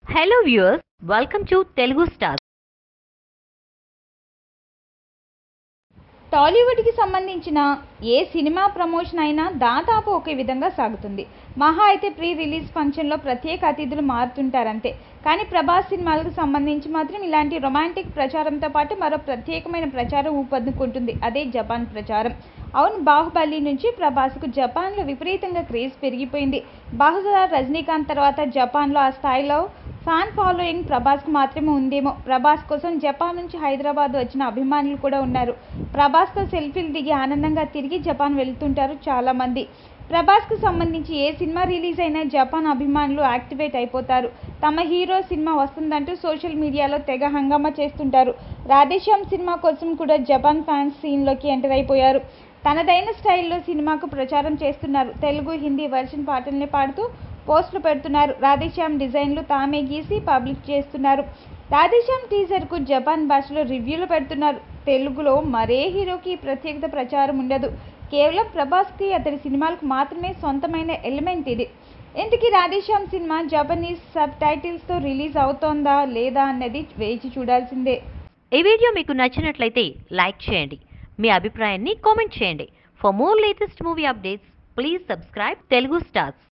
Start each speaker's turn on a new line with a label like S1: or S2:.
S1: hello viewers welcome to Telugu star
S2: టాలీవుడ్కి సంబంధించిన ఏ సినిమా ప్రమోషన్ అయినా దాదాపు ఒకే విధంగా సాగుతుంది మహా అయితే ప్రీ రిలీజ్ ఫంక్షన్లో ప్రత్యేక అతిథులు మారుతుంటారంతే కానీ ప్రభాస్ సినిమాలకు సంబంధించి మాత్రం ఇలాంటి రొమాంటిక్ ప్రచారంతో పాటు మరో ప్రత్యేకమైన ప్రచారం ఊపందుకుంటుంది అదే జపాన్ ప్రచారం అవును బాహుబలి నుంచి ప్రభాస్కు జపాన్లో విపరీతంగా క్రేజ్ పెరిగిపోయింది బహుశా రజనీకాంత్ తర్వాత జపాన్లో ఆ స్థాయిలో ఫ్యాన్ ఫాలోయింగ్ ప్రభాస్కు మాత్రమే ఉందేమో ప్రభాస్ కోసం జపాన్ నుంచి హైదరాబాద్ వచ్చిన అభిమానులు కూడా ఉన్నారు ప్రభాస్తో సెల్ఫీలు దిగి ఆనందంగా తిరిగి జపాన్ వెళ్తుంటారు చాలామంది ప్రభాస్కు సంబంధించి ఏ సినిమా రిలీజ్ అయినా జపాన్ అభిమానులు యాక్టివేట్ అయిపోతారు తమ హీరో సినిమా వస్తుందంటూ సోషల్ మీడియాలో తెగ హంగామా చేస్తుంటారు రాధేశ్యామ్ సినిమా కోసం కూడా జపాన్ ఫ్యాన్స్ సీన్లోకి ఎంటర్ అయిపోయారు తనదైన స్టైల్లో సినిమాకు ప్రచారం చేస్తున్నారు తెలుగు హిందీ వెర్షన్ పాటల్ని పాడుతూ పోస్టులు పెడుతున్నారు రాధేశ్యామ్ డిజైన్లు తామే గీసి పబ్లిష్ చేస్తున్నారు రాధేశ్యామ్ టీజర్కు జపాన్ భాషలో రివ్యూలు పెడుతున్నారు తెలుగులో మరే హీరోకి ఈ ప్రత్యేకత ప్రచారం ఉండదు కేవలం ప్రభాస్కి అతడి సినిమాలకు మాత్రమే సొంతమైన ఎలిమెంట్ ఇది ఇంతకీ Radhe Shyam cinema Japanese sub టైటిల్స్తో release అవుతోందా లేదా అన్నది వేచి చూడాల్సిందే
S1: ఈ వీడియో మీకు నచ్చినట్లయితే లైక్ చేయండి మీ అభిప్రాయాన్ని కామెంట్ చేయండి for more latest movie updates please subscribe Telugu stars